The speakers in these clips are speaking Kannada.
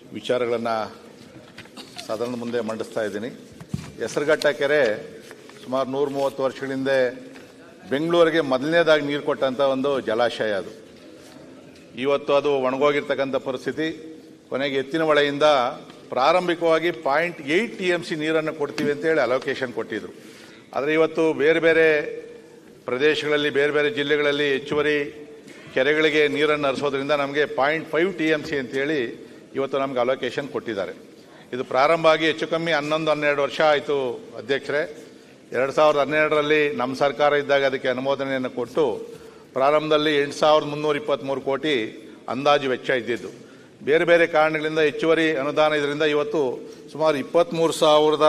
ವಿಚಾರಗಳನ್ನು ಸದನದ ಮುಂದೆ ಮಂಡಿಸ್ತಾ ಇದ್ದೀನಿ ಹೆಸರುಘಟ್ಟ ಕೆರೆ ಸುಮಾರು ನೂರ ಮೂವತ್ತು ವರ್ಷಗಳ ಹಿಂದೆ ಬೆಂಗಳೂರಿಗೆ ಮೊದಲನೇದಾಗಿ ನೀರು ಕೊಟ್ಟಂಥ ಒಂದು ಜಲಾಶಯ ಅದು ಇವತ್ತು ಅದು ಒಣಗೋಗಿರ್ತಕ್ಕಂಥ ಪರಿಸ್ಥಿತಿ ಕೊನೆಗೆ ಎತ್ತಿನ ಹೊಳೆಯಿಂದ ಪ್ರಾರಂಭಿಕವಾಗಿ point eight T M C ನೀರನ್ನು ಕೊಡ್ತೀವಿ ಅಂತೇಳಿ ಅಲೋಕೇಶನ್ ಕೊಟ್ಟಿದ್ರು ಆದರೆ ಇವತ್ತು ಬೇರೆ ಬೇರೆ ಪ್ರದೇಶಗಳಲ್ಲಿ ಬೇರೆ ಬೇರೆ ಜಿಲ್ಲೆಗಳಲ್ಲಿ ಹೆಚ್ಚುವರಿ ಕೆರೆಗಳಿಗೆ ನೀರನ್ನು ಹರಿಸೋದ್ರಿಂದ ನಮಗೆ point five T M C ಅಂತೇಳಿ ಇವತ್ತು ನಮಗೆ ಅಲೋಕೇಶನ್ ಕೊಟ್ಟಿದ್ದಾರೆ ಇದು ಪ್ರಾರಂಭ ಆಗಿ ಹೆಚ್ಚು ಕಮ್ಮಿ ಹನ್ನೊಂದು ಹನ್ನೆರಡು ವರ್ಷ ಆಯಿತು ಅಧ್ಯಕ್ಷರೇ ಎರಡು ಸಾವಿರದ ಹನ್ನೆರಡರಲ್ಲಿ ನಮ್ಮ ಸರ್ಕಾರ ಇದ್ದಾಗ ಅದಕ್ಕೆ ಅನುಮೋದನೆಯನ್ನು ಕೊಟ್ಟು ಪ್ರಾರಂಭದಲ್ಲಿ ಎಂಟು ಸಾವಿರದ ಮುನ್ನೂರ ಇಪ್ಪತ್ತ್ಮೂರು ಕೋಟಿ ಅಂದಾಜು ವೆಚ್ಚ ಇದ್ದಿದ್ದು ಬೇರೆ ಬೇರೆ ಕಾರಣಗಳಿಂದ ಹೆಚ್ಚುವರಿ ಅನುದಾನ ಇದರಿಂದ ಇವತ್ತು ಸುಮಾರು ಇಪ್ಪತ್ತ್ಮೂರು ಸಾವಿರದ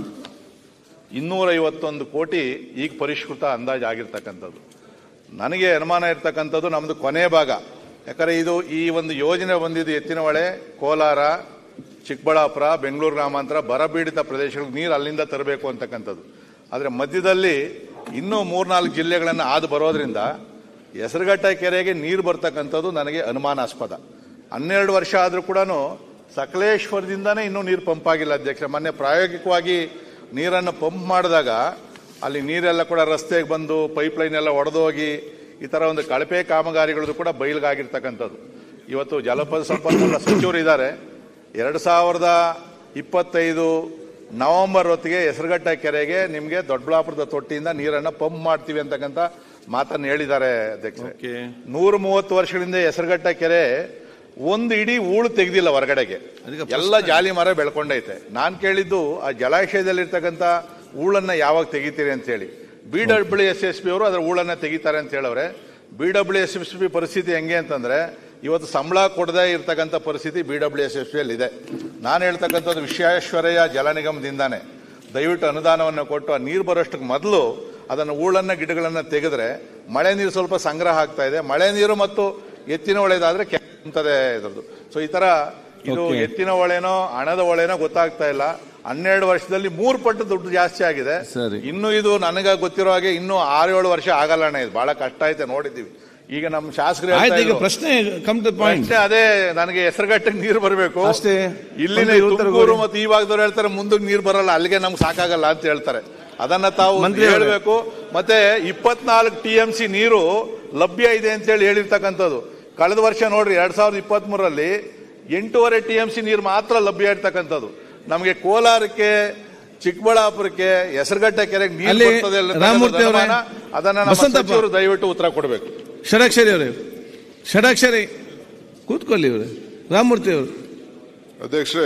ಇನ್ನೂರೈವತ್ತೊಂದು ಕೋಟಿ ಈಗ ಪರಿಷ್ಕೃತ ಅಂದಾಜು ಆಗಿರ್ತಕ್ಕಂಥದ್ದು ನನಗೆ ಅನುಮಾನ ಇರ್ತಕ್ಕಂಥದ್ದು ನಮ್ಮದು ಕೊನೆ ಭಾಗ ಯಾಕಂದರೆ ಇದು ಈ ಒಂದು ಯೋಜನೆ ಬಂದಿದ್ದು ಎತ್ತಿನಹೊಳೆ ಕೋಲಾರ ಚಿಕ್ಕಬಳ್ಳಾಪುರ ಬೆಂಗಳೂರು ಗ್ರಾಮಾಂತರ ಬರಪೀಡಿತ ಪ್ರದೇಶಗಳಿಗೆ ನೀರು ಅಲ್ಲಿಂದ ತರಬೇಕು ಅಂತಕ್ಕಂಥದ್ದು ಆದರೆ ಮಧ್ಯದಲ್ಲಿ ಇನ್ನೂ ಮೂರ್ನಾಲ್ಕು ಜಿಲ್ಲೆಗಳನ್ನು ಹಾದು ಬರೋದ್ರಿಂದ ಹೆಸರುಘಟ್ಟ ಕೆರೆಗೆ ನೀರು ಬರ್ತಕ್ಕಂಥದ್ದು ನನಗೆ ಅನುಮಾನಾಸ್ಪದ ಹನ್ನೆರಡು ವರ್ಷ ಆದರೂ ಕೂಡ ಸಕಲೇಶ್ವರದಿಂದನೇ ಇನ್ನೂ ನೀರು ಪಂಪ್ ಆಗಿಲ್ಲ ಅಧ್ಯಕ್ಷ ಮೊನ್ನೆ ಪ್ರಾಯೋಗಿಕವಾಗಿ ನೀರನ್ನು ಪಂಪ್ ಮಾಡಿದಾಗ ಅಲ್ಲಿ ನೀರೆಲ್ಲ ಕೂಡ ರಸ್ತೆಗೆ ಬಂದು ಪೈಪ್ ಲೈನ್ ಎಲ್ಲ ಒಡೆದೋಗಿ ಈ ಥರ ಒಂದು ಕಳಪೆ ಕಾಮಗಾರಿಗಳದ್ದು ಕೂಡ ಬಯಲಿಗಾಗಿರ್ತಕ್ಕಂಥದ್ದು ಇವತ್ತು ಜಲಪದ ಸಂಪನ್ಮೂಲ ಸಚಿವರು ಇದ್ದಾರೆ ಎರಡು ಸಾವಿರದ ಇಪ್ಪತ್ತೈದು ನವೆಂಬರ್ ಹೊತ್ತಿಗೆ ಹೆಸರುಘಟ್ಟ ಕೆರೆಗೆ ನಿಮಗೆ ದೊಡ್ಡಬಳ್ಳಾಪುರದ ತೊಟ್ಟಿಯಿಂದ ನೀರನ್ನು ಪಂಪ್ ಮಾಡ್ತೀವಿ ಅಂತಕ್ಕಂಥ ಮಾತನ್ನು ಹೇಳಿದ್ದಾರೆ ಅಧ್ಯಕ್ಷರೇ ನೂರ ಮೂವತ್ತು ವರ್ಷಗಳಿಂದ ಹೆಸರುಘಟ್ಟ ಕೆರೆ ಒಂದು ಇಡೀ ಊಳು ತೆಗೆದಿಲ್ಲ ಹೊರಗಡೆಗೆ ಎಲ್ಲ ಜಾಲಿ ಮರ ಬೆಳ್ಕೊಂಡೈತೆ ನಾನು ಕೇಳಿದ್ದು ಆ ಜಲಾಶಯದಲ್ಲಿರ್ತಕ್ಕಂಥ ಊಳನ್ನ ಯಾವಾಗ ತೆಗಿತೀರಿ ಅಂತ ಹೇಳಿ B W S S P ಅವರು ಅದರ ಊಳನ್ನ ತೆಗಿತಾರೆ ಅಂತ ಹೇಳವ್ರೆ B W S S P ಪರಿಸ್ಥಿತಿ ಹೆಂಗೆ ಅಂತಂದ್ರೆ ಇವತ್ತು ಸಂಬಳ ಕೊಡದೇ ಇರ್ತಕ್ಕಂಥ ಪರಿಸ್ಥಿತಿ B W S S P ಅಲ್ಲಿ ಇದೆ ನಾನು ಹೇಳ್ತಕ್ಕಂಥದ್ದು ವಿಶ್ವೇಶ್ವರಯ್ಯ ಜಲ ನಿಗಮದಿಂದಾನೆ ದಯವಿಟ್ಟು ಅನುದಾನವನ್ನು ಕೊಟ್ಟು ಆ ನೀರು ಬರೋಷ್ಟಕ್ಕೆ ಮೊದಲು ಅದನ್ನು ಹೂಳನ್ನ ಗಿಡಗಳನ್ನು ತೆಗೆದ್ರೆ ಮಳೆ ನೀರು ಸ್ವಲ್ಪ ಸಂಗ್ರಹ ಆಗ್ತಾ ಇದೆ ಮಳೆ ನೀರು ಮತ್ತು ಎತ್ತಿನ ಹೊಳೆದಾದ್ರೆ ಕೆಂಪುತ್ತದೆ ಇದ್ರದ್ದು ಸೊ ಈ ತರ ಇದು Okay. ಎತ್ತಿನ ಹೊಳೆನೋ ಹಣದ ಹೊಳೆನೋ ಗೊತ್ತಾಗ್ತಾ ಇಲ್ಲ ಹನ್ನೆರಡು ವರ್ಷದಲ್ಲಿ ಮೂರು ಪಟ್ಟು ದುಡ್ಡು ಜಾಸ್ತಿ ಆಗಿದೆ ಸರಿ. ಇನ್ನು ಇದು ನನಗೆ ಗೊತ್ತಿರೋ ಹಾಗೆ ಇನ್ನೂ ಆರು ಏಳು ವರ್ಷ ಆಗಲ್ಲ ಅಣ್ಣ ಇದು ಬಹಳ ಕಷ್ಟ ಐತೆ ನೋಡಿದ್ದೀವಿ ಈಗ ನಮ್ಮ ಶಾಸಕರು ಹೇಳ್ತಾ ಆಯ್ತು ಈಗ ಇದ್ರು, ಪ್ರಶ್ನೆ ಕಮ್ ಟು ಪಾಯಿಂಟ್ ಅಷ್ಟೇ ಅದೇ ನನಗೆ ಹೆಸರುಗಟ್ಟಿಗೆ ನೀರು ಬರಬೇಕು ಅಷ್ಟೇ. ಇಲ್ಲಿನ ಮಂತ್ರಿ ಉತ್ತರ ತುಮಕೂರು ಕೊಡಿ. ಮತ್ತು ಈ ಭಾಗದವ್ರು ಹೇಳ್ತಾರೆ ಮುಂದಕ್ಕೆ ನೀರು ಬರಲ್ಲ ಅಲ್ಲಿಗೆ ನಮ್ಗೆ ಸಾಕಾಗಲ್ಲ ಅಂತ ಹೇಳ್ತಾರೆ ಅದನ್ನ ತಾವು ಮಂತ್ರಿ ಅವರೇ. ಹೇಳ್ಬೇಕು ಮತ್ತೆ ಇಪ್ಪತ್ನಾಲ್ಕು ಟಿ ಎಂ ಸಿ ನೀರು ಲಭ್ಯ ಇದೆ ಅಂತ ಹೇಳಿ ಹೇಳಿರ್ತಕ್ಕಂಥದ್ದು ಕಳೆದ ವರ್ಷ ನೋಡ್ರಿ ಎರಡ್ ಸಾವಿರದ ಇಪ್ಪತ್ತ್ ಮೂರರಲ್ಲಿ ಎಂಟೂವರೆ ಟಿ ಎಂ ಸಿ ನೀರು ಮಾತ್ರ ಲಭ್ಯ ಇರ್ತಕ್ಕಂಥದ್ದು ನಮಗೆ ಕೋಲಾರಕ್ಕೆ ಚಿಕ್ಕಬಳ್ಳಾಪುರಕ್ಕೆ ಹೆಸರುಘಟ್ಟ ಕೆರೆಗೆ ನೀರು ಅಲ್ಲಿ ಬರ್ತದೆ ಅನ್ನತಕ್ಕಂಥದ್ದು ರಾಮಮೂರ್ತಿ ಅವರೇ, ಅನುಮಾನ. ಅದನ್ನ ನಮ್ಮ ಬಸಂತಪ್ಪ. ಸಚಿವರು ದಯವಿಟ್ಟು ಉತ್ತರ ಕೊಡಬೇಕು ಷಡಾಕ್ಷರಿ ಅವರೇ ಷಡಾಕ್ಷರಿ ಕೂತ್ಕೊಳ್ಳಿ ಅವರೇ ರಾಮಮೂರ್ತಿ ಅವರು ಅಧ್ಯಕ್ಷರೇ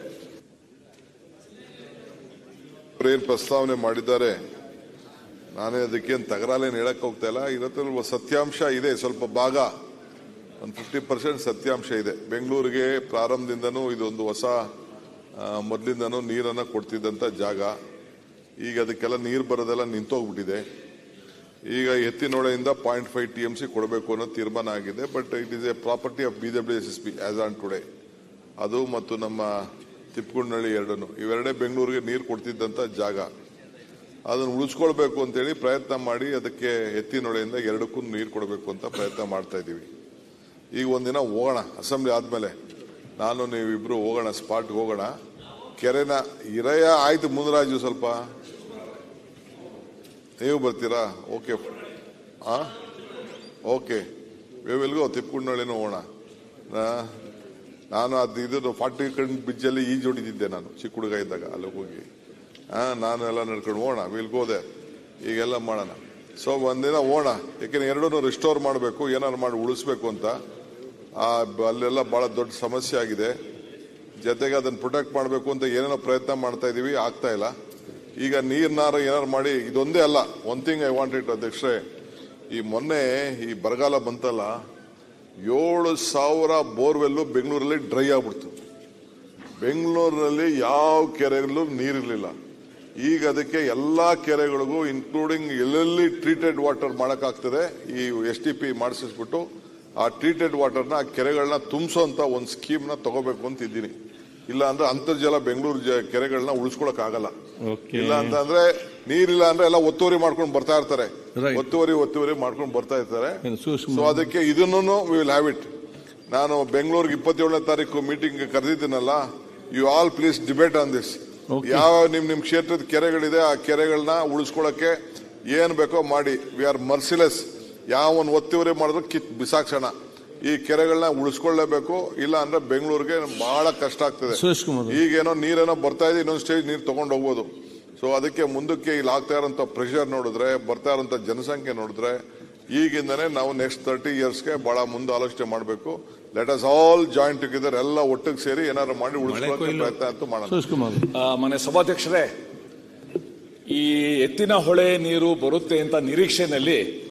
ಅವ್ರೇನ್ ಪ್ರಸ್ತಾವನೆ ಮಾಡಿದ್ದಾರೆ ನಾನೇ ಅದಕ್ಕೇನು ತಗರಾಲೇನು ಹೇಳಕ್ ಹೋಗ್ತಾ ಇಲ್ಲ ಇವತ್ತು ಸತ್ಯಾಂಶ ಇದೆ ಸ್ವಲ್ಪ ಭಾಗ ಒಂದು ಫಿಫ್ಟಿ ಪರ್ಸೆಂಟ್ ಸತ್ಯಾಂಶ ಇದೆ ಬೆಂಗಳೂರಿಗೆ ಪ್ರಾರಂಭದಿಂದನೂ ಇದೊಂದು ಹೊಸ ಆ, ಮೊದ್ಲಿಂದನೂ ನೀರನ್ನು ಕೊಡ್ತಿದ್ದಂಥ ಜಾಗ ಈಗ ಅದಕ್ಕೆಲ್ಲ ನೀರು ಬರೋದೆಲ್ಲ ನಿಂತೋಗ್ಬಿಟ್ಟಿದೆ ಈಗ ಎತ್ತಿನೊಳೆಯಿಂದ point five T M C ಕೊಡಬೇಕು ಅನ್ನೋ ತೀರ್ಮಾನ ಆಗಿದೆ but it is a property of B W S S P as on today ಅದು ಮತ್ತು ನಮ್ಮ ತಿಪ್ಪಗುಂಡಳ್ಳಿ ಎರಡನ್ನು ಇವೆರಡೇ ಬೆಂಗಳೂರಿಗೆ ನೀರು ಕೊಡ್ತಿದ್ದಂಥ ಜಾಗ ಅದನ್ನು ಉಳಿಸ್ಕೊಳ್ಬೇಕು ಅಂತೇಳಿ ಪ್ರಯತ್ನ ಮಾಡಿ ಅದಕ್ಕೆ ಎತ್ತಿನೊಳೆಯಿಂದ ಎರಡಕ್ಕೂ ನೀರು ಕೊಡಬೇಕು ಅಂತ ಪ್ರಯತ್ನ ಮಾಡ್ತಾ ಇದ್ದೀವಿ ಈಗ ಒಂದಿನ ಹೋಗೋಣ ಅಸೆಂಬ್ಲಿ ಆದಮೇಲೆ ನಾನು ನೀವಿಬ್ರು ಹೋಗೋಣ ಸ್ಪಾಟ್ಗೆ ಹೋಗೋಣ ಕೆರೆನ ಇರಯ ಆಯ್ತು ಮುನರಾಜು ಸ್ವಲ್ಪ ನೀವು ಬರ್ತೀರಾ ಓಕೆ ಆ ಓಕೆ ವೇವೆಲ್ಗೋ ತಿಪ್ಪುಣ್ಣಳ್ಳಿನೂ ಹೋಗೋಣ ನಾ- ನಾನು ಅದು ಇದು ಫಾರ್ಟಿ ಕಣ್ ಬ್ರಿಡ್ಜಲ್ಲಿ ಈಜು ಹೊಡಿತಿದ್ದೆ ನಾನು ಚಿಕ್ಕ ಹುಡುಗ ಇದ್ದಾಗ ಅಲ್ಲಿ ಹೋಗಿ ಆ, ನಾನು ಎಲ್ಲ ನಡ್ಕೊಂಡು ಹೋಗೋಣ ವಿಲ್ ಗೋದೆ ಈಗೆಲ್ಲ ಮಾಡೋಣ ಸೊ ಒಂದಿನ ಹೋಗೋಣ ಯಾಕೆಂದ್ರೆ ಎರಡೂ ರಿಸ್ಟೋರ್ ಮಾಡಬೇಕು ಏನಾದ್ರು ಮಾಡಿ ಉಳಿಸ್ಬೇಕು ಅಂತ ಆ, ಬ- ಅಲ್ಲೆಲ್ಲ ಬಹಳ ದೊಡ್ಡ ಸಮಸ್ಯೆ ಆಗಿದೆ ಜೊತೆಗೆ ಅದನ್ನು ಪ್ರೊಟೆಕ್ಟ್ ಮಾಡಬೇಕು ಅಂತ ಏನೇನೋ ಪ್ರಯತ್ನ ಮಾಡ್ತಾ ಇದೀವಿ ಆಗ್ತಾ ಇಲ್ಲ ಈಗ ನೀರ್ನಾರ ಏನಾರು ಮಾಡಿ ಇದೊಂದೇ ಅಲ್ಲ one thing I want it ಅಧ್ಯಕ್ಷರೇ ಈ ಮೊನ್ನೆ ಈ ಬರಗಾಲ ಬಂತಲ್ಲ ಏಳು ಸಾವಿರ ಬೋರ್ವೆಲ್ಲು ಬೆಂಗಳೂರಲ್ಲಿ ಡ್ರೈ ಆಗ್ಬಿಡ್ತು ಬೆಂಗಳೂರಿನಲ್ಲಿ ಯಾವ ಕೆರೆಯಲ್ಲೂ ನೀರಿರಲಿಲ್ಲ ಈಗ ಅದಕ್ಕೆ ಎಲ್ಲಾ ಕೆರೆಗಳಿಗೂ ಇನ್ಕ್ಲೂಡಿಂಗ್ ಎಲ್ಲೆಲ್ಲಿ ಟ್ರೀಟೆಡ್ ವಾಟರ್ ಮಾಡೋಕ್ಕಾಗ್ತದೆ ಈ ಎಸ್ ಟಿ ಪಿ ಮಾಡಿಸಿಸ್ಬಿಟ್ಟು ಆ ಟ್ರೀಟೆಡ್ ವಾಟರ್ನ ಆ ಕೆರೆಗಳನ್ನ ತುಂಬಿಸೋಂತ ಒಂದು ಸ್ಕೀಮ್ನ ತಗೋಬೇಕು ಅಂತ ಇದ್ದೀನಿ ಇಲ್ಲ ಅಂದ್ರೆ ಅಂತರ್ಜಲ ಬೆಂಗಳೂರು ಜ- ಕೆರೆಗಳನ್ನ ಉಳಿಸ್ಕೊಳಕ್ ಆಗಲ್ಲ Okay. ಇಲ್ಲ ಅಂತ ಅಂದ್ರೆ ನೀರಿಲ್ಲ ಅಂದ್ರೆ ಎಲ್ಲ ಒತ್ತುವರಿ ಮಾಡ್ಕೊಂಡು ಬರ್ತಾ ಇರ್ತಾರೆ Right. ಒತ್ತುವರಿ ಒತ್ತುವರಿ ಮಾಡ್ಕೊಂಡು ಬರ್ತಾ ಇರ್ತಾರೆ ಏನು ಸೂಕ್ಷ್ಮ- ಸೊ ಅದಕ್ಕೆ ಇದನ್ನು ವಿಲ್ ಹ್ಯಾವ್ ಇಟ್ ನಾನು ಬೆಂಗಳೂರಿಗೆ ಇಪ್ಪತ್ತೇಳನೇ ತಾರೀಕು ಮೀಟಿಂಗ್ ಕರೆದಿದ್ದೀನಲ್ಲ you all please debate on this Okay. ಯಾವ ನಿಮ್ ನಿಮ್ ಕ್ಷೇತ್ರದ ಕೆರೆಗಳಿದೆ ಆ ಕೆರೆಗಳನ್ನ ಉಳಿಸ್ಕೊಳಕ್ಕೆ ಏನ್ ಬೇಕೋ ಮಾಡಿ ವಿ ಆರ್ ಮರ್ಸಿಲೆಸ್ ಯಾವನ್ ಒತ್ತಿವರೆ ಮಾಡಿದ್ರು ಕಿತ್ ಬಿಸಾಕ್ಸೋಣ ಈ ಕೆರೆಗಳನ್ನ ಉಳಿಸ್ಕೊಳ್ಳೇಬೇಕು ಇಲ್ಲ ಅಂದ್ರೆ ಬೆಂಗಳೂರಿಗೆ ಬಹಳ ಕಷ್ಟ ಆಗ್ತದೆ ಸುರೇಶ್ ಕುಮಾರ್ ಈಗೇನೋ ನೀರೇನೋ ಬರ್ತಾ ಇದೆ ಇನ್ನೊಂದು ಸ್ಟೇಜ್ ನೀರು ತಗೊಂಡು ಹೋಗ್ಬೋದು ಸೊ ಅದಕ್ಕೆ ಮುಂದಕ್ಕೆ ಇಲ್ಲಿ ಆಗ್ತಾ ಇರೋಂಥ ಪ್ರೆಷರ್ ನೋಡಿದ್ರೆ ಬರ್ತಾ ಇರೋಂಥ ಜನಸಂಖ್ಯೆ ನೋಡಿದ್ರೆ ಈಗಿಂದನೇ ನಾವು ನೆಕ್ಸ್ಟ್ ತರ್ಟಿ ಇಯರ್ಸ್ಗೆ ಬಹಳ ಮುಂದೆ ಆಲೋಚನೆ ಮಾಡಬೇಕು let us all join together ಎಲ್ಲ ಒಟ್ಟಿಗೆ ಸೇರಿ ಏನಾದ್ರು ಮಾಡಿ ಉಳಿಸ್ಕೊಳ್ಳೋಕೆ ಪ್ರಯತ್ನ ಅಂತೂ ಮಾಡೋಣ ಸುರೇಶ್ ಕುಮಾರ್ ಆ, ಮನೆ ಸಭಾಧ್ಯಕ್ಷರೇ ಈ ಎತ್ತಿನ ಹೊಳೆ ನೀರು ಬರುತ್ತೆ ಅಂತ ನಿರೀಕ್ಷೆನಲ್ಲಿ